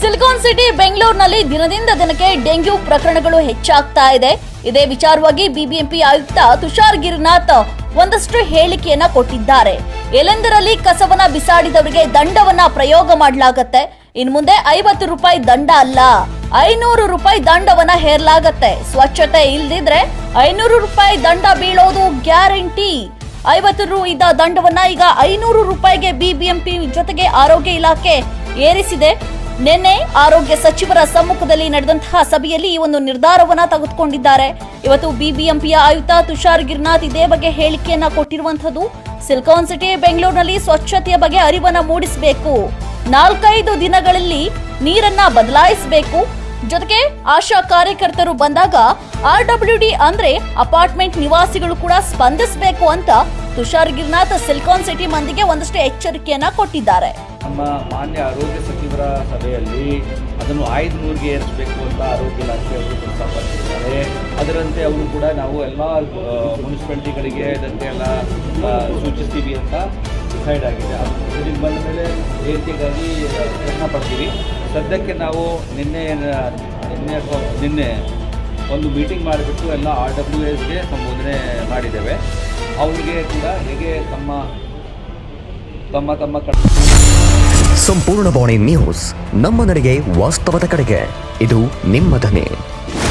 silicon city ಬೆಂಗಳೂರಿನಲ್ಲಿ ದಿನದಿಂದ ದಿನಕ್ಕೆ ಡೆಂಗ್ಯೂ ಪ್ರಕರಣಗಳು ಹೆಚ್ಚಾಗ್ತಾ ಇದೆ ಇದೇ ವಿಚಾರವಾಗಿ ಬಿಬಿಎಂಪಿ ಆಯುಕ್ತ ತುಷಾರ್ ಗಿರಿನಾಥ್ ಒಂದಷ್ಟು ಹೇಳಿಕೆಯನ್ನ ಕೊಟ್ಟಿದ್ದಾರೆ ಎಲ್ಲೆಂದರಲ್ಲಿ ಕಸವನ್ನ ಬಿಸಾಡಿದವರಿಗೆ ದಂಡವನ್ನ ಪ್ರಯೋಗ ಮಾಡಲಾಗತ್ತೆ ಇನ್ ಮುಂದೆ ಐವತ್ತು ರೂಪಾಯಿ ದಂಡ ಅಲ್ಲ ಐನೂರು ರೂಪಾಯಿ ದಂಡವನ್ನ ಹೇರಲಾಗತ್ತೆ ಸ್ವಚ್ಛತೆ ಇಲ್ದಿದ್ರೆ ಐನೂರು ರೂಪಾಯಿ ದಂಡ ಬೀಳೋದು ಗ್ಯಾರಂಟಿ ಐವತ್ತು ರು ಇದ್ದ ದಂಡವನ್ನ ಈಗ ಐನೂರು ರೂಪಾಯಿಗೆ ಬಿಬಿಎಂಪಿ ಜೊತೆಗೆ ಆರೋಗ್ಯ ಇಲಾಖೆ ಏರಿಸಿದೆ ನಿನ್ನೆ ಆರೋಗ್ಯ ಸಚಿವರ ಸಮ್ಮುಖದಲ್ಲಿ ನಡೆದಂತಹ ಸಭೆಯಲ್ಲಿ ಈ ಒಂದು ನಿರ್ಧಾರವನ್ನ ತೆಗೆದುಕೊಂಡಿದ್ದಾರೆ ಇವತ್ತು ಬಿಬಿಎಂಪಿಯ ಆಯುಕ್ತ ತುಷಾರ್ ಗಿರ್ನಾಥ್ ಇದೇ ಬಗ್ಗೆ ಹೇಳಿಕೆಯನ್ನ ಕೊಟ್ಟಿರುವಂತದ್ದು ಸಿಲಿಕಾನ್ ಸಿಟಿ ಬೆಂಗಳೂರಿನಲ್ಲಿ ಸ್ವಚ್ಛತೆಯ ಬಗ್ಗೆ ಅರಿವನ್ನ ಮೂಡಿಸಬೇಕು ನಾಲ್ಕೈದು ದಿನಗಳಲ್ಲಿ ನೀರನ್ನ ಬದಲಾಯಿಸಬೇಕು ಜೊತೆಗೆ ಆಶಾ ಕಾರ್ಯಕರ್ತರು ಬಂದಾಗ ಆರ್ ಡಬ್ಲ್ಯೂ ಡಿ ಅಂದ್ರೆ ಅಪಾರ್ಟ್ಮೆಂಟ್ ನಿವಾಸಿಗಳು ಕೂಡ ಸ್ಪಂದಿಸಬೇಕು ಅಂತ ತುಷಾರ್ ಗಿರ್ನಾಥ್ ಸಿಲಿಕಾನ್ ಸಿಟಿ ಮಂದಿಗೆ ಒಂದಷ್ಟು ಎಚ್ಚರಿಕೆಯನ್ನ ಕೊಟ್ಟಿದ್ದಾರೆ ನಮ್ಮ ಮಾನ್ಯ ಆರೋಗ್ಯ ಸಚಿವರ ಸಭೆಯಲ್ಲಿ ಅದನ್ನು ಐದುನೂರಿಗೆ ಏರಿಸಬೇಕು ಅಂತ ಆರೋಗ್ಯ ಇಲಾಖೆಯವರು ಪ್ರಸ್ತಾಪಿಸಿದ್ದಾರೆ ಅದರಂತೆ ಅವರು ಕೂಡ ನಾವು ಎಲ್ಲ ಮುನ್ಸಿಪಾಲ್ಟಿಗಳಿಗೆ ಇದಕ್ಕೆ ಎಲ್ಲ ಆ, ಸೂಚಿಸ್ತೀವಿ ಅಂತ ಡಿಸೈಡ್ ಆಗಿದೆ ಅದು ಇದಕ್ಕೆ ಬಂದ ಮೇಲೆ ಏರಿಕೆಗಾಗಿ ಪ್ರಯತ್ನ ಪಡ್ತೀವಿ ಸದ್ಯಕ್ಕೆ ನಾವು ನಿನ್ನೆ ನಿನ್ನೆ ಅಥವಾ ನಿನ್ನೆ ಒಂದು ಮೀಟಿಂಗ್ ಮಾಡಿಬಿಟ್ಟು ಎಲ್ಲ ಆರ್ ಡಬ್ಲ್ಯೂ ಎಸ್ಗೆ ಸಂಬೋಧನೆ ಮಾಡಿದ್ದೇವೆ ಅವರಿಗೆ ಕೂಡ ಹೇಗೆ ತಮ್ಮ ತಮ್ಮ ತಮ್ಮ ಕಡೆ ಸಂಪೂರ್ಣ ಬಾಣಿ ನ್ಯೂಸ್ ನಮ್ಮ ನಡೆಗೆ ವಾಸ್ತವದ ಕಡೆಗೆ ಇದು ನಿಮ್ಮ ಧ್ವನಿ